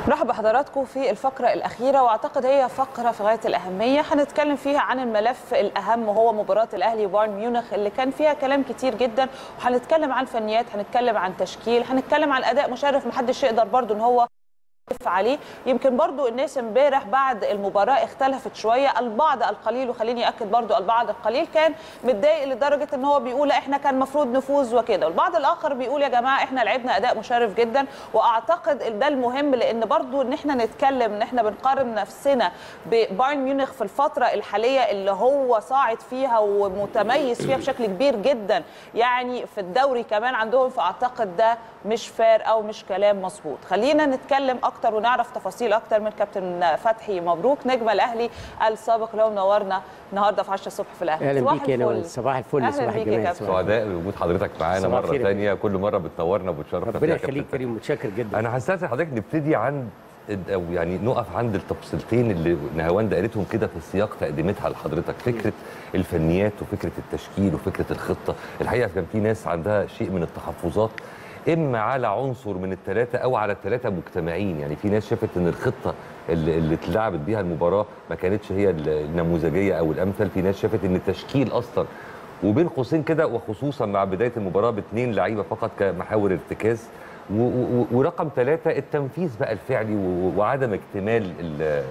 مرحبا بحضراتكم في الفقرة الأخيرة وأعتقد هي فقرة في غاية الأهمية هنتكلم فيها عن الملف الأهم وهو مباراة الأهلي وبايرن ميونخ اللي كان فيها كلام كتير جدا وهنتكلم عن فنيات هنتكلم عن تشكيل هنتكلم عن أداء مشرف محدش يقدر برضو إن هو عليه يمكن برضو الناس امبارح بعد المباراة اختلفت شوية البعض القليل وخليني أكد برضو البعض القليل كان متضايق لدرجة ان هو بيقول لا احنا كان المفروض نفوز وكده والبعض الآخر بيقول يا جماعة احنا لعبنا أداء مشرف جدا وأعتقد ده المهم لأن برضو ان احنا نتكلم ان احنا بنقارن نفسنا ببايرن ميونخ في الفترة الحالية اللي هو صاعد فيها ومتميز فيها بشكل كبير جدا يعني في الدوري كمان عندهم فأعتقد ده مش فار أو مش كلام مظبوط خلينا نتكلم اكتر ونعرف تفاصيل اكتر من كابتن فتحي مبروك نجم الاهلي السابق اللي هو منورنا النهارده في 10 الصبح في الاهلي اهلا صباح بيك يا الفل. نوال صباح الفل أهلاً صباح بيك يا الجمال كابتن. صباح الخير. سعداء بوجود حضرتك معانا صباح مره الخير يا ثانيه كل مره بتنورنا وبتشرفنا ربنا فيها يا يخليك كابتن. كريم متشكر جدا انا هستاذن حضرتك نبتدي عند او يعني نقف عند التفصيلتين اللي نهاوند قالتهم كده في سياق تقديمتها لحضرتك فكره الفنيات وفكره التشكيل وفكره الخطه الحقيقه كان في ناس عندها شيء من التحفظات اما على عنصر من الثلاثه او على الثلاثه مجتمعين يعني في ناس شافت ان الخطه اللي, اللي اتلعبت بيها المباراه ما كانتش هي النموذجيه او الامثل في ناس شافت ان التشكيل اصلا وبين قوسين كده وخصوصا مع بدايه المباراه باثنين لعيبه فقط كمحاور ارتكاز و- و- ورقم ثلاثة التنفيذ بقى الفعلي و- وعدم اكتمال ال-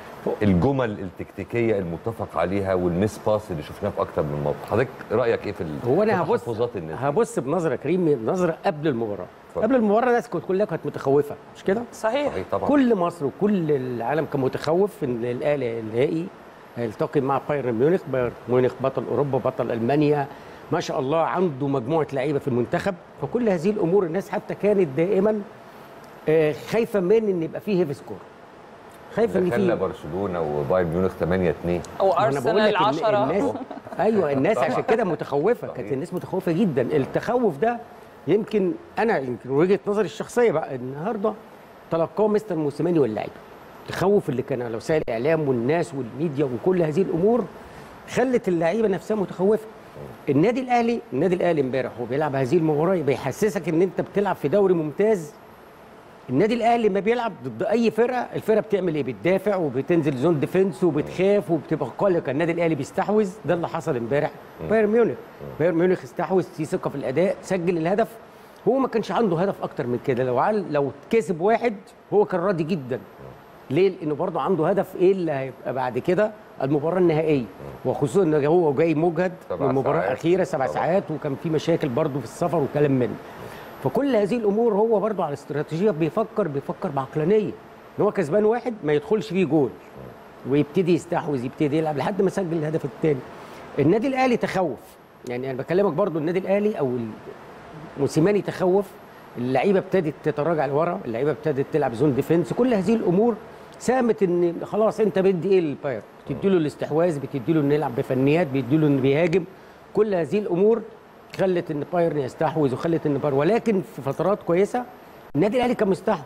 الجمل التكتيكيه المتفق عليها والميس باس اللي شفناه في اكتر من موقف حضرتك رايك ايه في ال- هو انا في هبص تحفظات الناس دي؟ هبص بنظره كريم نظره قبل المباراه اتفضل. قبل المباراه الناس كانت كلها كانت متخوفه مش كده صحيح صحيح طبعا كل مصر وكل العالم كان متخوف ان الاهلي النهائي هيلتقي مع بايرن ميونخ بايرن ميونخ بطل اوروبا بطل المانيا ما شاء الله عنده مجموعه لعيبه في المنتخب فكل هذه الامور الناس حتى كانت دائما آه، خايفه من ان يبقى فيه هيفي سكور خايفه ان دخلنا فيه برشلونه وبايرن ميونخ 8 2 او ما أنا بقول ارسنال لك إن 10 الناس ايوه الناس طبعاً. عشان كده متخوفه كانت صحيح. الناس متخوفه جدا التخوف ده يمكن انا يمكن وجهه نظري الشخصيه بقى النهارده تلقاه مستر موسيماني واللعيبه التخوف اللي كان على وسائل الاعلام والناس والميديا وكل هذه الامور خلت اللعيبه نفسها متخوفه النادي الاهلي النادي الاهلي امبارح وهو بيلعب هذه المباراه بيحسسك ان انت بتلعب في دوري ممتاز النادي الاهلي ما بيلعب ضد اي فرقه الفرقه بتعمل ايه بتدافع وبتنزل زون ديفنس وبتخاف وبتبقى قلقه النادي الاهلي بيستحوذ ده اللي حصل امبارح بايرن ميونخ بايرن ميونخ استحوذ في ثقه في الاداء سجل الهدف هو ما كانش عنده هدف اكتر من كده لو عل لو كسب واحد هو كان راضي جدا ليه؟ لانه برضه عنده هدف ايه اللي هيبقى بعد كده المباراه النهائيه وخصوصا ان هو جاي مجهد سبع من المباراه ساعات. الاخيره سبع طبعا. ساعات وكان في مشاكل برضه في السفر وكلام من فكل هذه الامور هو برضه على استراتيجيه بيفكر بيفكر بعقلانيه ان هو كسبان واحد ما يدخلش فيه جول ويبتدي يستحوذ يبتدي يلعب لحد ما سجل الهدف الثاني النادي الاهلي تخوف يعني انا بكلمك برضه النادي الاهلي او موسيماني تخوف اللعيبه ابتدت تتراجع لورا اللعيبه ابتدت تلعب زون ديفنس كل هذه الامور ساهمت ان خلاص انت بدي ايه للباير بتدي له الاستحواذ بتدي له انه يلعب بفنيات بتدي له انه بيهاجم كل هذه الامور خلت ان بايرن يستحوذ وخلت ان بايرن ولكن في فترات كويسه النادي الاهلي كان مستحوذ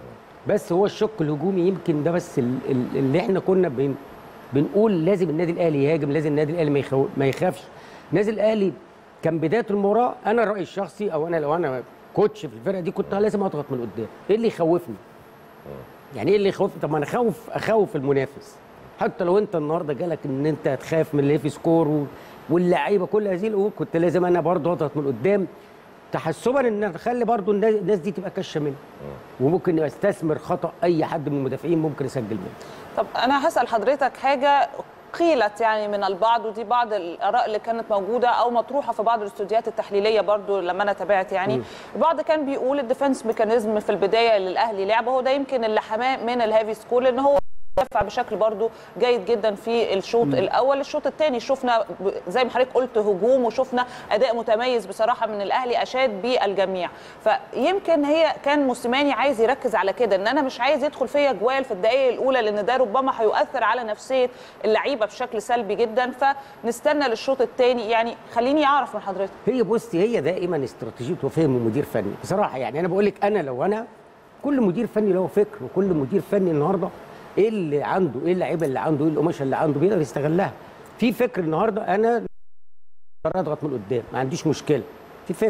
بس هو الشق الهجومي يمكن ده بس ال- ال- اللي احنا كنا بن بنقول لازم النادي الاهلي يهاجم لازم النادي الاهلي ما, يخو... ما يخافش النادي الاهلي كان بدايه المباراه انا رايي الشخصي او انا لو انا كوتش في الفرقه دي كنت لازم اضغط من قدام ايه اللي يخوفني يعني ايه اللي يخوفني طب ما انا اخوف اخوف المنافس حتى لو انت النهارده جالك ان انت تخاف من الهيفي سكور و... واللعيبه كل هذه الامور كنت لازم انا برضه اضغط من قدام تحسبا ان اخلي برضه الناس الناس دي تبقى كشه مني وممكن استثمر خطا اي حد من المدافعين ممكن يسجل منه طب انا هسال حضرتك حاجه قيلت يعني من البعض ودي بعض الاراء اللي كانت موجوده او مطروحه في بعض الاستوديوهات التحليليه برضو لما انا تابعت يعني البعض كان بيقول الديفنس ميكانيزم في البدايه للاهلي لعبه هو ده يمكن اللي حماه من الهيفي سكول ان هو دفع بشكل برضو جيد جدا في الشوط الاول الشوط الثاني شفنا ب- زي ما حضرتك قلت هجوم وشفنا اداء متميز بصراحه من الاهلي اشاد بالجميع فيمكن هي كان موسيماني عايز يركز على كده ان انا مش عايز يدخل فيا جوال في الدقائق الاولى لان ده ربما هيؤثر على نفسيه اللعيبه بشكل سلبي جدا فنستنى للشوط الثاني يعني خليني اعرف من حضرتك هي بصي هي دائما استراتيجيه وفهم مدير فني بصراحه يعني انا بقول لك انا لو انا كل مدير فني له فكر وكل مدير فني النهارده ايه اللي عنده ايه اللعيبه اللي عنده ايه القماشه اللي عنده بيقدر يستغلها في فكر النهارده انا اقدر اضغط من قدام ما عنديش مشكله في فكر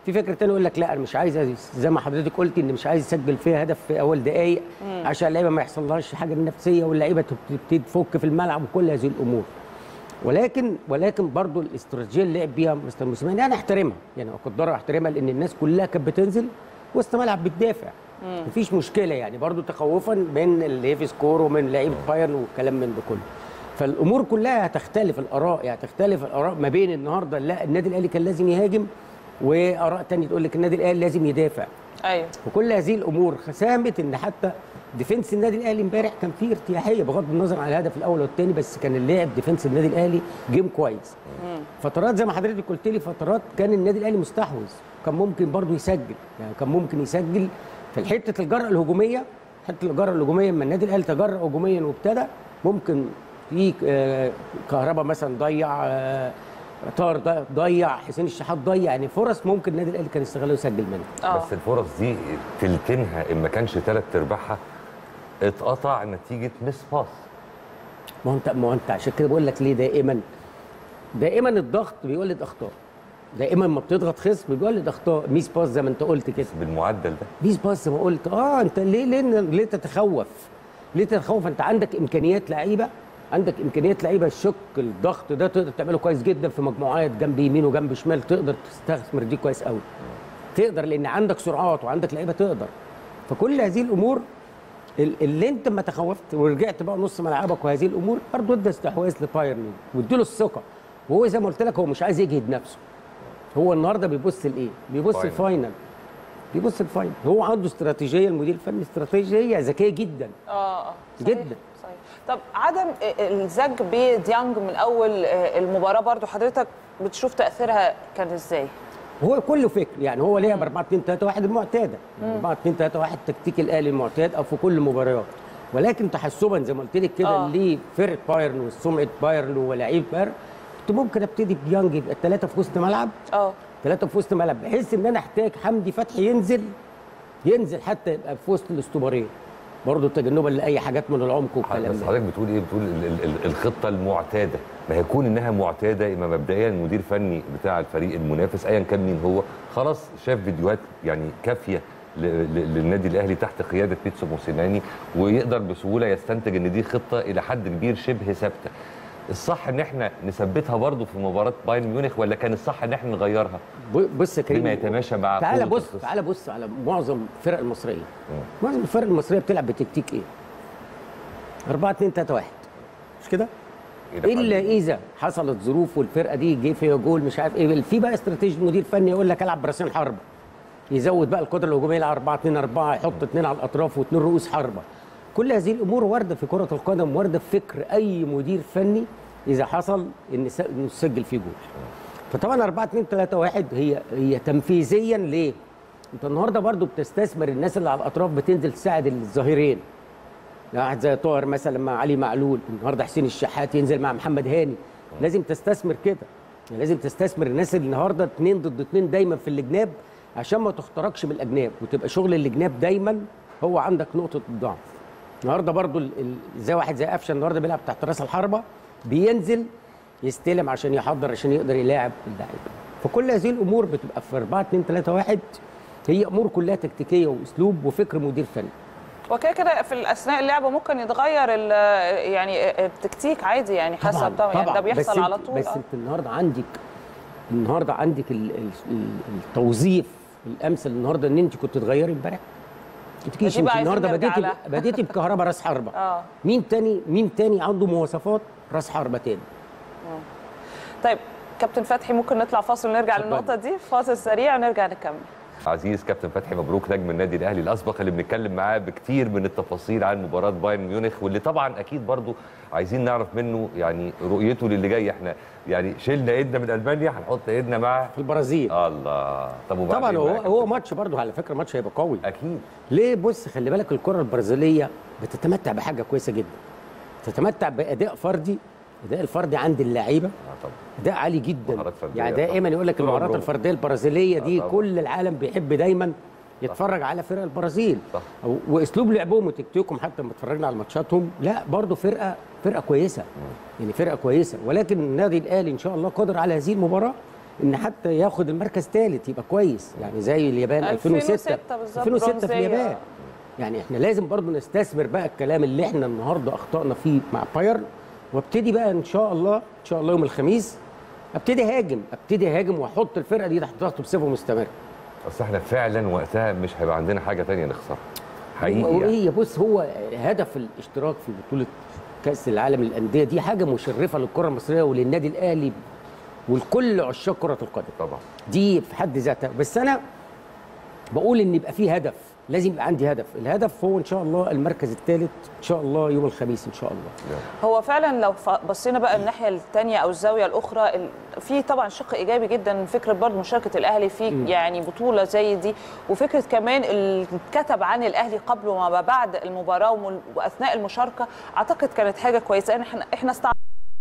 في فكره تاني يقول لك لا انا مش عايز أز- زي ما حضرتك قلتي ان مش عايز يسجل فيها هدف في اول دقائق عشان اللعيبه ما يحصلهاش حاجه نفسيه واللعيبه تبتدي تفك في الملعب وكل هذه الامور ولكن ولكن برضو الاستراتيجيه اللي لعب بيها مستر موسيماني انا احترمها يعني اقدرها واحترمها لان الناس كلها كانت بتنزل وسط ملعب بتدافع مفيش مشكله يعني برضو تخوفا من الهيفي سكور ومن لعيبه بايرن والكلام من ده كله فالامور كلها هتختلف الاراء يعني هتختلف الاراء ما بين النهارده لا النادي الاهلي كان لازم يهاجم واراء تانية تقول لك النادي الاهلي لازم يدافع ايوه وكل هذه الامور ساهمت ان حتى ديفنس النادي الاهلي امبارح كان فيه ارتياحيه بغض النظر عن الهدف الاول والثاني بس كان اللاعب ديفنس النادي الاهلي جيم كويس فترات زي ما حضرتك قلت لي فترات كان النادي الاهلي مستحوذ كان ممكن برضه يسجل يعني كان ممكن يسجل في حته الجرأه الهجوميه حته الجرأه الهجوميه لما النادي الاهلي تجرأ هجوميا وابتدى ممكن في آه، كهربا مثلا ضيع آه، طاهر ض- ضيع حسين الشحات ضيع يعني فرص ممكن النادي الاهلي كان يستغلها ويسجل منها اه بس الفرص دي تلتينها ان ما كانش ثلاث ارباعها اتقطع نتيجه مس باس ما هو انت ما هو انت عشان كده بقول لك ليه دائما دائما الضغط بيولد اخطاء دائما ما بتضغط خصم بيولد اخطاء ميس باس زي ما انت قلت كده بالمعدل ده ميس باس زي ما قلت اه انت ليه ليه ليه تتخوف ليه تتخوف انت عندك امكانيات لعيبه عندك امكانيات لعيبه الشك الضغط ده تقدر تعمله كويس جدا في مجموعات جنب يمين وجنب شمال تقدر تستثمر دي كويس قوي تقدر لان عندك سرعات وعندك لعيبه تقدر فكل هذه الامور ال- اللي انت ما تخوفت ورجعت بقى نص ملعبك وهذه الامور برضه ادى استحواذ لبايرن واديله الثقه وهو زي ما قلت لك هو مش عايز يجهد نفسه هو النهارده بيبص لايه؟ بيبص فاينل. الفاينل بيبص الفاينل هو عنده استراتيجيه المدير الفني استراتيجيه ذكيه جدا اه اه صحيح، جدا. صحيح طب عدم الزج بديانج من اول آه، المباراه برضو حضرتك بتشوف تاثيرها كان ازاي؟ هو كله فكر يعني هو لعب 4 2 3 1 المعتاده 4 2 3 1 تكتيك الاهلي المعتاد او في كل المباريات ولكن تحسبا زي ما قلت لك كده آه. لفرقه بايرن وسمعه بايرن ولاعيب بايرن كنت ممكن ابتدي بيانج يبقى الثلاثه في وسط ملعب اه ثلاثه في وسط ملعب بحيث ان انا احتاج حمدي فتحي ينزل ينزل حتى يبقى في وسط الاستوباريه برضه تجنبا لاي حاجات من العمق والكلام بس ده حضرتك بتقول ايه بتقول ال- ال- ال- الخطه المعتاده ما هيكون انها معتاده يبقى مبدئيا المدير الفني بتاع الفريق المنافس ايا كان مين هو خلاص شاف فيديوهات يعني كافيه ل- ل- للنادي الاهلي تحت قياده بيتسو موسيماني ويقدر بسهوله يستنتج ان دي خطه الى حد كبير شبه ثابته الصح ان احنا نثبتها برضه في مباراه بايرن ميونخ ولا كان الصح ان احنا نغيرها ب- بص يا كريم بما يتماشى مع تعالى قوة بص الخصم؟ تعالى بص على معظم الفرق المصريه معظم الفرق المصريه بتلعب بتكتيك ايه 4 2 3 1 مش كده إلى حد الا كبير. اذا حصلت ظروف والفرقه دي جه فيها جول مش عارف ايه في بقى استراتيجي مدير فني يقول لك العب براسين حربه يزود بقى القدره الهجوميه يلعب 4 2 4 يحط اثنين على الاطراف واثنين رؤوس حربه كل هذه الامور وارده في كره القدم وارده في فكر اي مدير فني اذا حصل ان س- إنه يسجل فيه جول فطبعا 4 2 3 1 هي هي تنفيذيا ليه؟ انت النهارده برضو بتستثمر الناس اللي على الاطراف بتنزل تساعد الظهيرين يعني واحد زي طاهر مثلا مع علي معلول النهارده حسين الشحات ينزل مع محمد هاني لازم تستثمر كده يعني لازم تستثمر الناس اللي النهارده اتنين ضد اتنين دايما في الجناب عشان ما تخترقش من الاجناب وتبقى شغل الجناب دايما هو عندك نقطه الضعف النهارده برضو ال- ال- زي واحد زي قفشه النهارده بيلعب تحت راس الحربه بينزل يستلم عشان يحضر عشان يقدر يلاعب اللعيبه فكل هذه الامور بتبقى في 4 2 3 1 هي امور كلها تكتيكيه واسلوب وفكر مدير فني وكده كده في اثناء اللعبه ممكن يتغير ال- يعني التكتيك عادي يعني حسب طبعا يعني ده بس بيحصل انت- على طول بس آه. انت النهارده عندك النهارده عندك ال- ال- ال- التوظيف الامثل النهارده ان انت كنت تغيري امبارح ما تجيش دي انت بقى عايزين النهارده نرجع بديتي لها. بديتي بكهرباء راس حربه اه مين تاني مين تاني عنده مواصفات راس حربه تاني طيب كابتن فتحي ممكن نطلع فاصل ونرجع اتفضل. للنقطه دي فاصل سريع ونرجع نكمل عزيز كابتن فتحي مبروك نجم النادي الاهلي الاسبق اللي بنتكلم معاه بكتير من التفاصيل عن مباراه بايرن ميونخ واللي طبعا اكيد برضو عايزين نعرف منه يعني رؤيته للي جاي احنا يعني شلنا ايدنا من المانيا هنحط ايدنا مع في البرازيل الله طب وبعدين طبعا هو بقى يا هو كابتن؟ ماتش برضه على فكره ماتش هيبقى قوي اكيد ليه بص خلي بالك الكره البرازيليه بتتمتع بحاجه كويسه جدا تتمتع باداء فردي اداء الفردي عند اللعيبه آه طبعا اداء عالي جدا مهارات فردية يعني طبعا. دائما يقول لك طول المهارات عمرهم. الفرديه البرازيليه دي طبعا. كل العالم بيحب دايما يتفرج على فرق البرازيل صح. و- واسلوب لعبهم وتكتيكهم حتى لما اتفرجنا على ماتشاتهم لا برضه فرقه فرقه كويسه يعني فرقه كويسه ولكن النادي الاهلي ان شاء الله قادر على هذه المباراه ان حتى ياخد المركز ثالث يبقى كويس يعني زي اليابان 2006 2006 بالظبط، 2006 في برونزية. اليابان يعني احنا لازم برضو نستثمر بقى الكلام اللي احنا النهارده اخطانا فيه مع بايرن وابتدي بقى ان شاء الله ان شاء الله يوم الخميس ابتدي هاجم ابتدي هاجم واحط الفرقه دي تحت ضغط بصفه مستمره اصل احنا فعلا وقتها مش هيبقى عندنا حاجه تانية نخسرها حقيقي يعني. وهي بص هو هدف الاشتراك في بطوله كاس العالم للانديه دي حاجه مشرفه للكره المصريه وللنادي الاهلي ولكل عشاق كره القدم طبعا دي في حد ذاتها بس انا بقول ان يبقى في هدف لازم يبقى عندي هدف الهدف هو ان شاء الله المركز الثالث ان شاء الله يوم الخميس ان شاء الله هو فعلا لو ف- بصينا بقى الناحيه الثانيه او الزاويه الاخرى ال- في طبعا شق ايجابي جدا من فكره برضه مشاركه الاهلي في يعني بطوله زي دي وفكره كمان اللي اتكتب عن الاهلي قبل وما بعد المباراه ومن- واثناء المشاركه اعتقد كانت حاجه كويسه احنا احنا استع...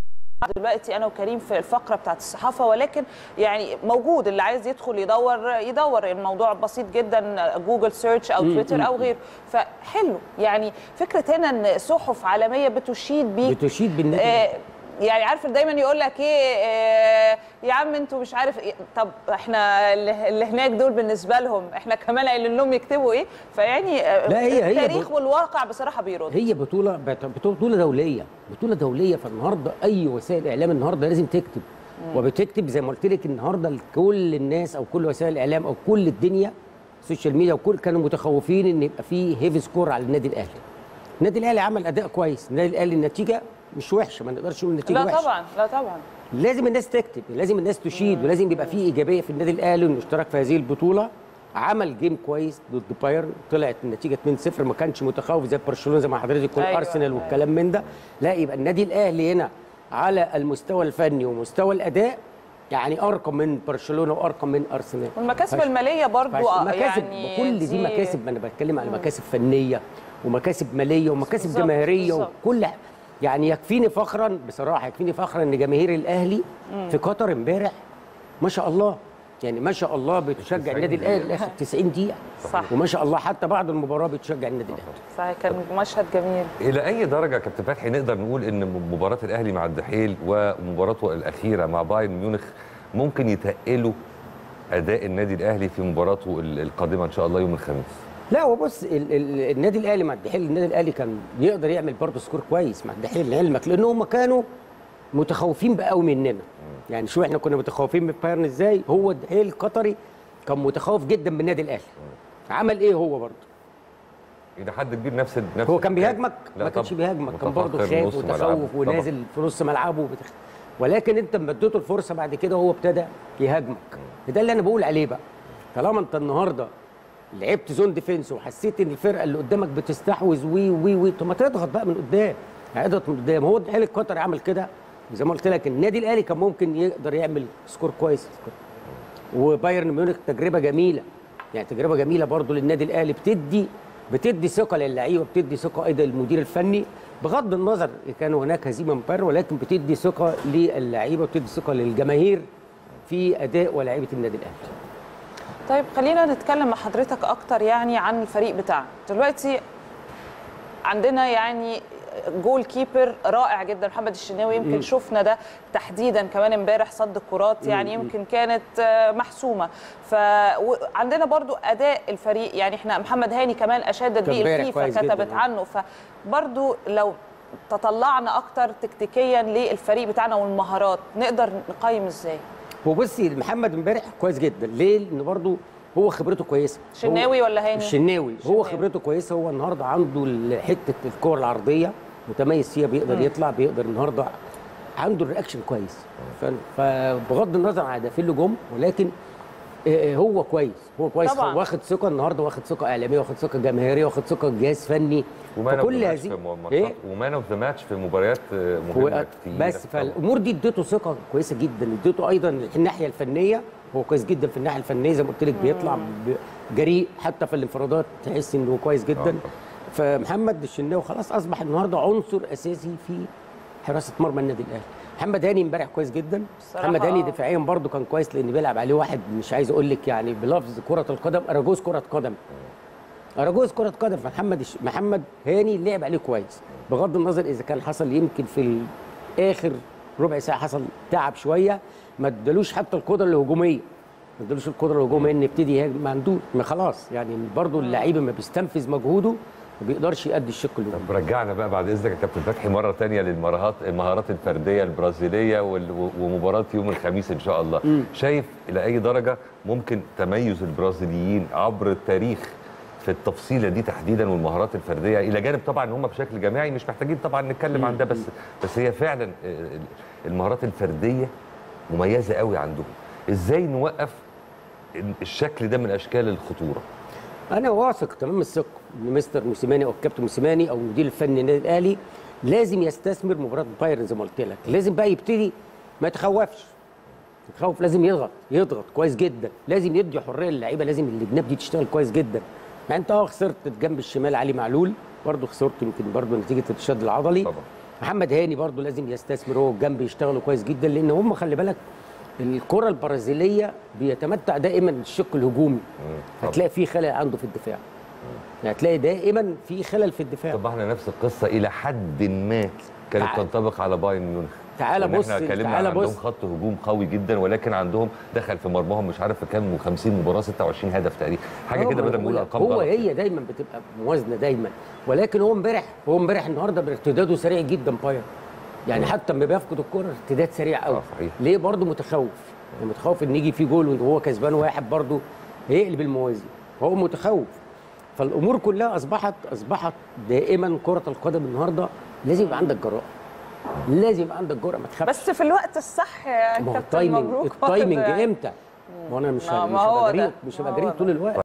دلوقتي انا وكريم في الفقره بتاعت الصحافه ولكن يعني موجود اللي عايز يدخل يدور يدور الموضوع بسيط جدا جوجل سيرش او تويتر او غيره فحلو يعني فكره هنا ان صحف عالميه بتشيد بيك بتشيد بالنادي آه يعني عارف دايما يقول لك ايه آه يا عم انتوا مش عارف إيه طب احنا اللي اللي هناك دول بالنسبه لهم احنا كمان قايلين لهم يكتبوا ايه فيعني آه، لا، هي- هي التاريخ بص- والواقع بصراحه بيرد هي بطوله بت- بطوله دوليه بطوله دوليه فالنهارده اي وسائل اعلام النهارده لازم تكتب وبتكتب زي ما قلت لك النهارده كل الناس او كل وسائل الاعلام او كل الدنيا السوشيال ميديا وكل كانوا متخوفين ان يبقى فيه هيفي سكور على النادي الاهلي النادي الاهلي عمل اداء كويس النادي الاهلي النتيجه مش وحشه ما نقدرش نقول النتيجه لا وحشه طبعا لا طبعا لازم الناس تكتب لازم الناس تشيد ولازم يبقى فيه ايجابيه في النادي الاهلي انه اشترك في هذه البطوله عمل جيم كويس ضد بايرن طلعت النتيجه 2-0 ما كانش متخوف زي برشلونه زي ما حضرتك يكون أيوة، ارسنال أيوة. والكلام من ده لا يبقى النادي الاهلي هنا على المستوى الفني ومستوى الاداء يعني ارقى من برشلونه وارقى من ارسنال والمكاسب فش- الماليه برضو فش- آه، مكاسب يعني كل دي مكاسب ما انا بتكلم على مكاسب فنيه ومكاسب ماليه ومكاسب بالظبط، جماهيريه بالظبط. وكل ح- يعني يكفيني فخرا بصراحه يكفيني فخرا ان جماهير الاهلي في قطر امبارح ما شاء الله يعني ما شاء الله بتشجع 90 النادي الاهلي لاخر 90 دقيقه صح. وما شاء الله حتى بعد المباراه بتشجع النادي الاهلي صحيح كان مشهد جميل الى اي درجه يا كابتن فتحي نقدر نقول ان مباراه الاهلي مع الدحيل ومباراته الاخيره مع بايرن ميونخ ممكن يتقلوا اداء النادي الاهلي في مباراته ال- القادمه ان شاء الله يوم الخميس لا هو بص ال ال النادي الاهلي مع الدحيل النادي الاهلي كان يقدر يعمل برضه سكور كويس مع الدحيل لعلمك لان هم كانوا متخوفين بقى قوي مننا يعني شو احنا كنا متخوفين من بايرن ازاي هو الدحيل القطري كان متخوف جدا من النادي الاهلي عمل ايه هو برضه الى حد كبير نفس نفس هو كان الحكاية. بيهاجمك لا ما كانش طبعاً. بيهاجمك كان برضه متفكر خايف نص ملعبه. وتخوف طبعاً. ونازل في نص ملعبه وبتخ... ولكن انت لما اديته الفرصه بعد كده هو ابتدى يهاجمك ده اللي انا بقول عليه بقى طالما انت النهارده لعبت زون ديفense وحسيت ان الفرقه اللي قدامك بتستحوذ وي وي وي طب ما تضغط بقى من قدام يعني اضغط من قدام هو الدحيل القطري عمل كده زي ما قلت لك النادي الاهلي كان ممكن يقدر يعمل سكور كويس وبايرن ميونخ تجربه جميله يعني تجربه جميله برضو للنادي الاهلي بتدي بتدي ثقه للعيبه بتدي ثقه ايضا للمدير الفني بغض النظر إن كان هناك هزيمه من بايرن ولكن بتدي ثقه للعيبه وبتدي ثقه للجماهير في اداء ولاعيبه النادي الاهلي طيب خلينا نتكلم مع حضرتك اكتر يعني عن الفريق بتاعنا دلوقتي عندنا يعني جول كيبر رائع جدا محمد الشناوي يمكن شفنا ده تحديدا كمان امبارح صد الكرات يعني يمكن كانت آه، محسومه فعندنا برضو اداء الفريق يعني احنا محمد هاني كمان اشادت كان بيه امبارح الفيفا كويس جداً، كتبت آه. عنه فبرضو لو تطلعنا اكتر تكتيكيا للفريق بتاعنا والمهارات نقدر نقيم ازاي هو بصي محمد امبارح كويس جدا ليه؟ لان برضه هو خبرته كويسه شناوي هو- ولا هاني؟ الشناوي هو شناوي. خبرته كويسه هو النهارده عنده ال- حته الكور العرضيه متميز فيها بيقدر يطلع بيقدر النهارده عنده الرياكشن كويس ف- فبغض النظر عن هدفين له جم ولكن آه، هو كويس هو كويس طبعاً. واخد ثقه النهارده واخد ثقه اعلاميه واخد ثقه جماهيريه واخد ثقه جهاز فني ومان اوف فكل ذا ماتش هذه في ماتشات ايه ومان اوف ذا ماتش في مباريات آه، مهمه هو كتير بس فالامور دي اديته ثقه كويسه جدا اديته ايضا الناحيه الفنيه هو كويس جدا في الناحيه الفنيه زي ما قلت لك بيطلع ب- جريء حتى في الانفرادات تحس انه كويس جدا فمحمد الشناوي خلاص اصبح النهارده عنصر اساسي في حراسه مرمى النادي الاهلي محمد هاني امبارح كويس جدا بصراحة محمد هاني آه. دفاعيا برده كان كويس لان بيلعب عليه واحد مش عايز اقول لك يعني بلفظ كره القدم اراجوز كره قدم اراجوز كره قدم فمحمد الش... محمد هاني لعب عليه كويس بغض النظر اذا كان حصل يمكن في اخر ربع ساعه حصل تعب شويه ما ادالوش حتى القدره الهجوميه ما ادالوش القدره الهجوميه ان يبتدي يهاجم ما عندوش ما خلاص يعني برضو اللعيبه ما بيستنفذ مجهوده ما بيقدرش يأدي الشق الهجومي طب رجعنا بقى بعد اذنك يا كابتن فتحي مره تانية للمهارات المهارات الفرديه البرازيليه وال- و- ومباراه يوم الخميس ان شاء الله مم. شايف الى اي درجه ممكن تميز البرازيليين عبر التاريخ في التفصيله دي تحديدا والمهارات الفرديه الى جانب طبعا ان هم بشكل جماعي مش محتاجين طبعا نتكلم عن ده بس بس هي فعلا آه، المهارات الفرديه مميزه قوي عندهم ازاي نوقف الشكل ده من اشكال الخطوره انا واثق تمام الثقه ان مستر موسيماني او الكابتن موسيماني او المدير الفني للنادي الاهلي لازم يستثمر مباراه بايرن زي ما قلت لك لازم بقى يبتدي ما يتخوفش يتخوف لازم يضغط يضغط كويس جدا لازم يدي حريه للعيبه لازم الجناب دي تشتغل كويس جدا يعني انت اه خسرت الجنب الشمال علي معلول برضه خسرت يمكن برضه نتيجه التشد العضلي طبعا. محمد هاني برضه لازم يستثمر هو الجنب يشتغلوا كويس جدا لان هم خلي بالك الكره البرازيليه بيتمتع دائما الشق الهجومي طبعا. هتلاقي في خلل عنده في الدفاع يعني هتلاقي دائما في خلل في الدفاع طب احنا نفس القصه الى حد ما كانت تعال. تنطبق على بايرن ميونخ تعالى وإن بص احنا اتكلمنا تعالى عن عندهم بص خط هجوم قوي جدا ولكن عندهم دخل في مرماهم مش عارف في كام و50 مباراه 26 هدف تقريبا حاجه هو- كده بدل ما نقول هو- ارقام هو غلط. هي دايما بتبقى موازنه دايما ولكن هو امبارح هو امبارح النهارده بارتداده سريع جدا باير يعني حتى لما بيفقد الكره ارتداد سريع قوي آه، صحيح. ليه برضه متخوف يعني متخوف ان يجي فيه جول وهو كسبان واحد برضه هيقلب الموازي هو متخوف فالامور كلها اصبحت اصبحت دائما كره القدم النهارده لازم يبقى عندك جراءه لازم يبقى عندك جرأه ما تخافش بس في الوقت الصح يا ما هو كابتن التايمنج مبروك التايمنج برضه يعني. امتى؟ ما انا مش ما- مش ما هو هبقى ده. جريء مش ما هبقى هو جريء ده. طول الوقت